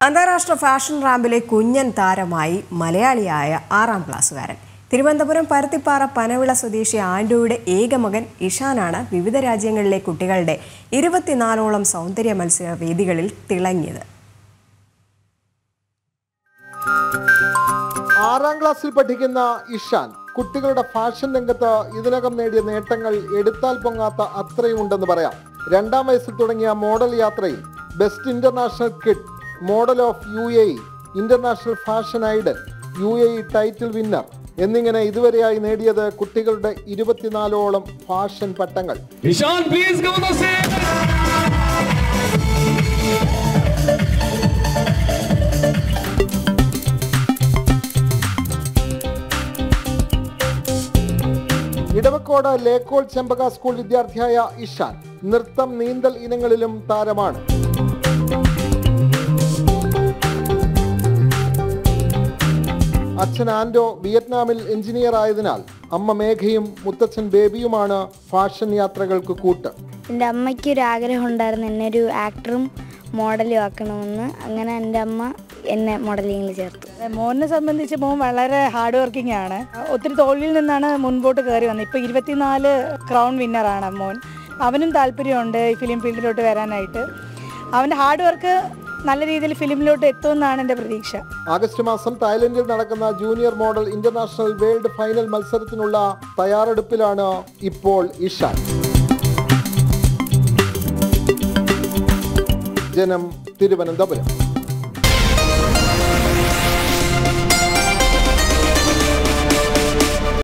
അന്താരാഷ്ട്ര ഫാഷൻ റാമ്പിലെ കുഞ്ഞൻ താരമായി മലയാളിയായ ആറാം ക്ലാസ്സുകാരൻ തിരുവനന്തപുരം പരുത്തിപ്പാറ പനവിള സ്വദേശി ആൻഡോയുടെ ഏക മകൻ ഇഷാനാണ് വിവിധ രാജ്യങ്ങളിലെ കുട്ടികളുടെ ഇരുപത്തിനാലോളം സൗന്ദര്യ മത്സര വേദികളിൽ തിളങ്ങിയത് ആറാം ക്ലാസ്സിൽ പഠിക്കുന്ന ഇഷാൻ കുട്ടികളുടെ ഫാഷൻ രംഗത്ത് ഇതിനകം നേടിയ നേട്ടങ്ങൾ എടുത്താൽ പൊങ്ങാത്ത അത്രയുമുണ്ടെന്ന് പറയാം രണ്ടാം വയസ്സിൽ തുടങ്ങിയ മോഡൽ യാത്രയിൽ best international kid model of U A international fashion idol U A title winner എന്നിങ്ങനെ ഇതുവരെയായി നേടിയത് കുട്ടികളുടെ ഇരുപത്തിനാലോളം ഫാഷൻ പട്ടങ്ങൾ Ishan, please come on the stage. Edavakode ലേക്കോൾ ചെമ്പക സ്കൂൾ വിദ്യാർത്ഥിയായ ഇഷാൻ നൃത്തം നീന്തൽ ഇനങ്ങളിലും താരമാണ് അച്ഛൻ ആൻഡോ വിയറ്റ്നാമിൽ എഞ്ചിനീയർ ആയതിനാൽ അമ്മ മേഘയും മുത്തച്ഛൻ ബേബിയുമാണ് ഫാഷൻ യാത്രകൾക്ക് കൂട്ട് എൻ്റെ അമ്മയ്ക്ക് ഒരു ആഗ്രഹം ഉണ്ടായിരുന്നു എന്നെ ഒരു ആക്ടറും മോഡലും ആക്കണമെന്ന് അങ്ങനെ എൻ്റെ അമ്മ എന്നെ മോഡലിങ്ങിൽ ചേർത്തു മോനെ സംബന്ധിച്ച് മോൻ വളരെ ഹാർഡ് വർക്കിംഗ് ആണ് ഒത്തിരി തോൽവിയിൽ നിന്നാണ് മുൻപോട്ട് കയറി വന്നത് ഇപ്പോൾ ഇരുപത്തിനാല് ക്രൗൺ വിന്നറാണ് മോൻ അവനും താല്പര്യമുണ്ട് ഈ ഫിലിം ഫീൽഡിലോട്ട് വരാനായിട്ട് അവൻ്റെ ഹാർഡ് വർക്ക് നല്ല രീതിയിൽ ഫിലിമിലോട്ട് എത്തുമെന്നാണ് എൻ്റെ പ്രതീക്ഷ ആഗസ്റ്റ് മാസം തായ്ലൻഡിൽ നടക്കുന്ന junior model international world final മത്സരത്തിനുള്ള തയ്യാറെടുപ്പിലാണ് ഇപ്പോൾ ഇഷാൻ ജനം തിരുവനന്തപുരം